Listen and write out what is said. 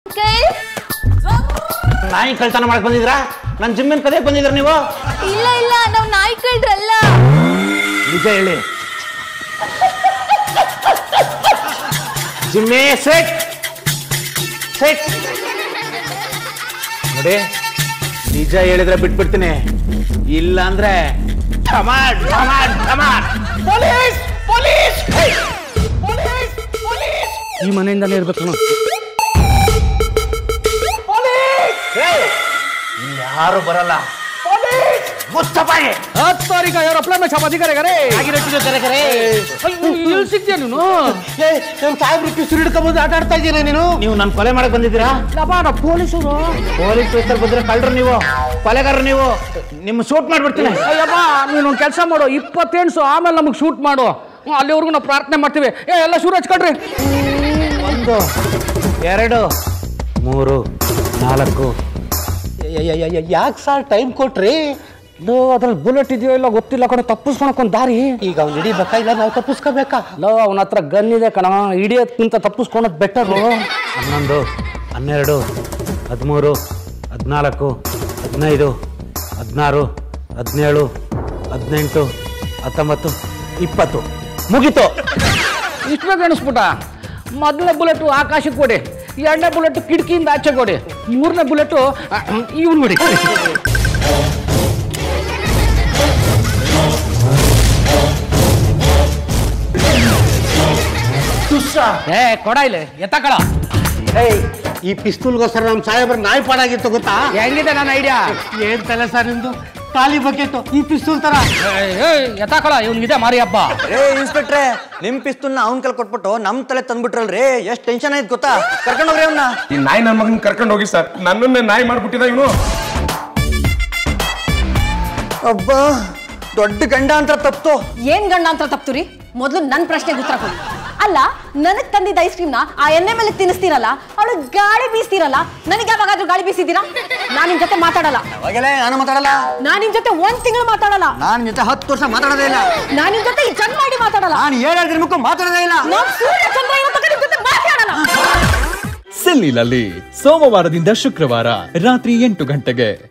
ನಾಯಿ ಕಳ್ತನ ಮಾಡಕ್ ಬಂದಿದ್ರಾ ನನ್ನ ಜಿಮ್ಮಿನ ಕದೆ ಬಂದಿದ್ರ ನೀವು ಇಲ್ಲ ಇಲ್ಲ ನಾವ್ ನಾಯಿ ಕಳ್ರಲ್ಲ ನಿಜ ಹೇಳಿ ಜಿಮ್ಮೆ ಸೆಟ್ ಸೆಟ್ ನೋಡಿ ನಿಜ ಹೇಳಿದ್ರೆ ಬಿಟ್ಬಿಡ್ತೀನಿ ಇಲ್ಲ ಅಂದ್ರೆ ಢಮಾರ್, ಢಮಾರ್, ಢಮಾರ್. ಪೊಲೀಸ್ ಪೊಲೀಸ್ ಹೇ! ಪೊಲೀಸ್ ಪೊಲೀಸ್ ಈ ಮನೆಯಿಂದಲೇ ಇರ್ಬೇಕು ನಾನು ಪೊಲೀಸ್ ಹೇ! ಇಲ್ಲಿ ಯಾರು ಬರಲ್ಲ ಪೊಲೀಸ್ ಮುಚ್ಚಪಾಯಿ ಹತ್ತು ತಾರೀಕ ಯಾರು ಅಪ್ಲೈ ಮಾಡಿ ಛಾಪಾತಿ ಕರೆ ಕರೆ ಕರೆ ಕರೆ ಇಲ್ಲಿ ಸಿಗ್ತೀಯ ನೀನು ನಮ್ಮ ಸಾಹೇಬ್ರು ಕಿಸುರು ಹಿಡ್ಕೊಂಬಂದು ಆಟ ಆಡ್ತಾ ಇದ್ದೀರಾ ನೀನು ನೀವು ನನ್ನ ಕೊಲೆ ಮಾಡಕ್ ಬಂದಿದ್ದೀರಾ ಲಬಾಡ ಪೊಲೀಸರು ಪೊಲೀಸ್ ಸ್ಟೇಷನ್ ಬಂದ್ರೆ ಕಳ್ರು ನೀವು ಕೊಲೆಗಾರರು ನೀವು ನಿಮ್ಮ ಶೂಟ್ ಮಾಡ್ಬಿಡ್ತೀನಿ ಅಯ್ಯಪ್ಪ ನೀನು ಒಂದು ಕೆಲಸ ಮಾಡು ಇಪ್ಪತ್ತೆಂಟು ಆಮೇಲೆ ನಮಗೆ ಶೂಟ್ ಮಾಡು ಹ್ಮ್, ಅಲ್ಲಿವರೆಗೂ ನಾವು ಪ್ರಾರ್ಥನೆ ಮಾಡ್ತೀವಿ ಏ ಎಲ್ಲ ಶೂರು ಹಚ್ಕೊಳ್ರಿ ಒಂದು ಎರಡು ಮೂರು ನಾಲ್ಕು ಯಾಕೆ ಸರ್ ಟೈಮ್ ಕೊಟ್ರಿ ಲೋ ಅದ್ರಲ್ಲಿ ಬುಲೆಟ್ ಇದೆಯೋ ಇಲ್ಲ ಗೊತ್ತಿಲ್ಲ ಕಣ ತಪ್ಪಿಸ್ಕೊಳಕ್ ಒಂದು ದಾರಿ ಈಗ ಅವ್ನು ಹಿಡಿಬೇಕಾ ಇಲ್ಲ ನಾವು ತಪ್ಪಿಸ್ಕೋಬೇಕಾ ಲೋ ಅವನ ಹತ್ರ ಗನ್ ಇದೆ ಕಣ ಹಿಡಿಯೋದ್ಕಿಂತ ತಪ್ಪಿಸ್ಕೊಳೋದು ಬೆಟರು ಹನ್ನೊಂದು ಹನ್ನೆರಡು ಹದಿಮೂರು ಹದಿನಾಲ್ಕು ಹದಿನೈದು ಹದಿನಾರು ಹದಿನೇಳು ಹದಿನೆಂಟು ಹತ್ತೊಂಬತ್ತು ಇಪ್ಪತ್ತು ಮುಗೀತು ಇಷ್ಟು ಬೇಗ ಎಣಿಸ್ಬಿಟ್ಟ ಮೊದಲನೇ ಬುಲೆಟು ಆಕಾಶಕ್ಕೆ ಕೊಡಿ ಎರಡನೇ ಬುಲೆಟ್ ಕಿಟಕಿಯಿಂದ ಆಚೆ ಕೊಡಿ ಮೂರನೇ ಬುಲೆಟು ಇವನು ಬಿಡಿ ಏ ಕೊಡ ಇಲ್ಲಿ ಎತ್ತಕಳ ಏಯ್ ಈ ಪಿಸ್ತೂಲ್ಗೋಸ್ಕರ ನಮ್ಮ ಸಾಹೇಬ್ರ ನಾಯಿ ಪಾಡಾಗಿತ್ತು ಗೊತ್ತಾ ಹೆಂಗಿದೆ ನನ್ನ ಐಡಿಯಾ ಏನ್ ತಲೆ ಸರ್ ನಿಮ್ದು ಖಾಲಿ ಬಕೆಟ್ ಈ ಪಿಸ್ತೂಲ್ ತರ ಎತ್ತಕಳ ಇವನಿಗಿದೆ ಮಾರಿ ಹಬ್ಬ ಏ ಇನ್ಸ್ಪೆಕ್ಟ್ರೆ ನಿಮ್ ಪಿಸ್ತೂಲ್ನ ಅವ್ನ ಕಲ್ ಕೊಟ್ಬಿಟ್ಟು ನಮ್ ತಲೆ ತಂದ್ಬಿಟ್ರಲ್ರಿ ಎಷ್ಟ್ ಟೆನ್ಷನ್ ಆಯ್ತು ಗೊತ್ತಾ ಕರ್ಕೊಂಡು ಹೋಗ್ರಿ ಅವ್ನ ಈ ನಾಯಿ ನನ್ನ ಮಗನ್ ಕರ್ಕೊಂಡು ಹೋಗಿ ಸರ್ ನನ್ನನ್ನೇ ನಾಯಿ ಮಾಡ್ಬಿಟ್ಟಿದ ಇವನು ಅಬ್ಬಾ ದೊಡ್ಡ ಗಂಡ ಅಂತ ತಪ್ತು ಏನ್ ಗಂಡ ಅಂತ ತಪ್ತು ರೀ ಮೊದಲು ನನ್ನ ಪ್ರಶ್ನೆಗೆ ಉತ್ತರ ಕೊಡಿ ಅಲ್ಲ ನನಗ್ ತಂದಿದ್ದ ಐಸ್ ಕ್ರೀಮ್ನ ಆ ಎಣ್ಣೆ ಮೇಲೆ ತಿನ್ನಿಸ್ತೀರಲ್ಲ ಅವಳು ಗಾಳಿ ಬೀಸ್ತೀರಲ್ಲ ನನಗೆ ಯಾವಾಗಾದ್ರೂ ಗಾಳಿ ಬೀಸಿದ್ದೀರಾ ನಾನ್ ನಿಮ್ ಜೊತೆ ಮಾತಾಡಲ್ಲ ಅವಾಗೆಲ್ಲ ನಾನು ಮಾತಾಡಲ್ಲ ನಾನ್ ನಿಮ್ ಜೊತೆ ಒಂದ್ ತಿಂಗಳು ಮಾತಾಡಲ್ಲ ನಾನ್ ಜೊತೆ ಹತ್ತು ವರ್ಷ ಮಾತಾಡೋದೇ ಇಲ್ಲ ನಾನ್ ನಿಮ್ ಜೊತೆ ಈ ಜನ್ಮ ಮಾಡಿ ಮಾತಾಡಲ್ಲ ನಾನು ಏಳು ದಿನಕ್ಕೂ ಮಾತಾಡೋದೇ ಇಲ್ಲ ನಾನ್ ಸೂರ್ಯ ಚಂದ್ರ ಇರೋ ತನಕ ನಿಮ್ ಜೊತೆ ಮಾತಾಡಲ್ಲ ಸಿಲ್ಲಿಲಲ್ಲಿ ಸೋಮವಾರದಿಂದ ಶುಕ್ರವಾರ ರಾತ್ರಿ ಎಂಟು ಗಂಟೆಗೆ